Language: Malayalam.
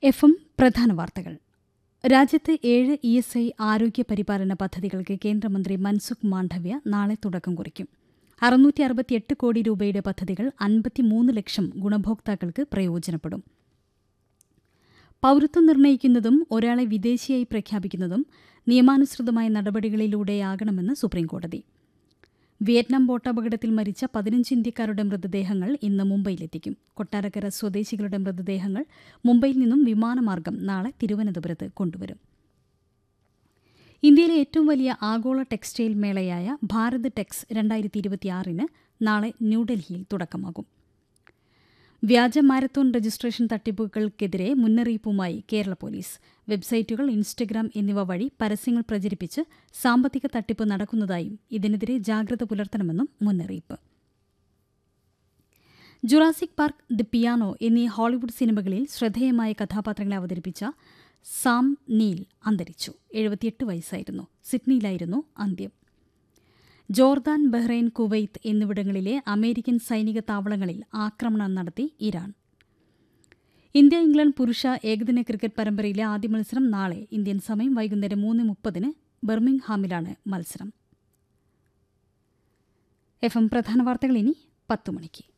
എഫ് എം പ്രധാന വാർത്തകൾ രാജ്യത്ത് ഏഴ് ഇ എസ് ഐ ആരോഗ്യ പരിപാലന പദ്ധതികൾക്ക് കേന്ദ്രമന്ത്രി മൻസുഖ് മാണ്ഡവ്യ നാളെ തുടക്കം കുറിക്കും അറുന്നൂറ്റി അറുപത്തിയെട്ട് കോടി രൂപയുടെ പദ്ധതികൾ അൻപത്തിമൂന്ന് ലക്ഷം ഗുണഭോക്താക്കൾക്ക് പ്രയോജനപ്പെടും പൌരത്വം നിർണ്ണയിക്കുന്നതും ഒരാളെ വിദേശിയായി പ്രഖ്യാപിക്കുന്നതും നിയമാനുസൃതമായ നടപടികളിലൂടെയാകണമെന്ന് സുപ്രീംകോടതി വിയറ്റ്നാം ബോട്ടപകടത്തിൽ മരിച്ച പതിനഞ്ച് ഇന്ത്യക്കാരുടെ മൃതദേഹങ്ങൾ ഇന്ന് മുംബൈയിലെത്തിക്കും കൊട്ടാരക്കര സ്വദേശികളുടെ മൃതദേഹങ്ങൾ മുംബൈയിൽ നിന്നും വിമാനമാർഗം നാളെ തിരുവനന്തപുരത്ത് കൊണ്ടുവരും ഇന്ത്യയിലെ ഏറ്റവും വലിയ ആഗോള ടെക്സ്റ്റൈൽ മേളയായ ഭാരത് ടെക്സ് രണ്ടായിരത്തി ഇരുപത്തിയാറിന് നാളെ ന്യൂഡൽഹിയിൽ തുടക്കമാകും വ്യാജ മാരത്തോൺ രജിസ്ട്രേഷൻ തട്ടിപ്പുകൾക്കെതിരെ മുന്നറിയിപ്പുമായി കേരള പോലീസ് വെബ്സൈറ്റുകൾ ഇൻസ്റ്റഗ്രാം എന്നിവ വഴി പരസ്യങ്ങൾ പ്രചരിപ്പിച്ച് സാമ്പത്തിക തട്ടിപ്പ് നടക്കുന്നതായും ഇതിനെതിരെ ജാഗ്രത പുലർത്തണമെന്നും മുന്നറിയിപ്പ് ജുറാസിക് പാർക്ക് ദി പിയാനോ എന്നീ ഹോളിവുഡ് സിനിമകളിൽ ശ്രദ്ധേയമായ കഥാപാത്രങ്ങളെ അവതരിപ്പിച്ച സാം നീൽ അന്തരിച്ചു എഴുപത്തിയെട്ട് വയസ്സായിരുന്നു സിഡ്നിയിലായിരുന്നു അന്ത്യം ജോർദാൻ ബഹ്റൈൻ കുവൈത്ത് എന്നിവിടങ്ങളിലെ അമേരിക്കൻ സൈനിക താവളങ്ങളിൽ ആക്രമണം നടത്തി ഇറാൻ ഇന്ത്യ ഇംഗ്ലണ്ട് പുരുഷ ഏകദിന ക്രിക്കറ്റ് പരമ്പരയിലെ ആദ്യ മത്സരം നാളെ ഇന്ത്യൻ സമയം വൈകുന്നേരം മൂന്ന് മുപ്പതിന് ബർമിംഗ്ഹാമിലാണ് മത്സരം എഫ് എം പ്രധാന വാർത്തകൾ ഇനി പത്തു മണിക്ക്